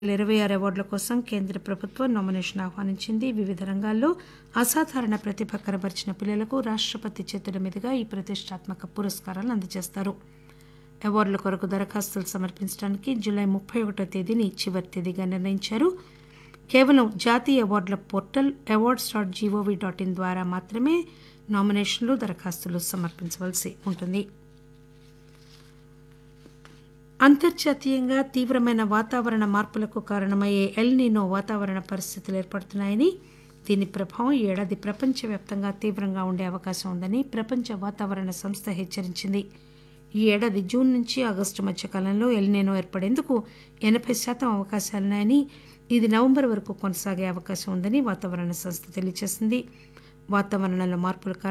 ఇరవై ఆరు అవార్డుల కోసం కేంద్ర ప్రభుత్వం నామినేషన్ ఆహ్వానించింది వివిధ రంగాల్లో అసాధారణ ప్రతిభ కనబరిచిన పిల్లలకు రాష్టపతి చేతుల మీదుగా ఈ ప్రతిష్టాత్మక పురస్కారాలను అందజేస్తారు అవార్డుల కొరకు దరఖాస్తులు సమర్పించడానికి జూలై ముప్పై ఒకటో తేదీని చివరి తేదీగా నిర్ణయించారు కేవలం జాతీయ అవార్డుల portal awards dot gov dot in ద్వారా మాత్రమే నామినేషన్లు దరఖాస్తులు సమర్పించవలసి ఉంటుంది అంతర్జాతీయంగా తీవ్రమైన వాతావరణ మార్పులకు కారణమయ్యే ఎల్ నీనో వాతావరణ పరిస్థితులు ఏర్పడుతున్నాయని దీని ప్రభావం ఈ ఏడాది ప్రపంచవ్యాప్తంగా తీవ్రంగా ఉండే అవకాశం ఉందని ప్రపంచ వాతావరణ సంస్థ హెచ్చరించింది ఈ ఏడాది జూన్ నుంచి ఆగస్టు మధ్య కాలంలో ఎల్ నీనో ఏర్పడేందుకు ఎనభై శాతం అవకాశాలున్నాయని ఇది నవంబర్ వరకు కొనసాగే అవకాశం ఉందని వాతావరణ సంస్థ తెలియజేసింది వాతావరణంలో మార్పుల కారణంగా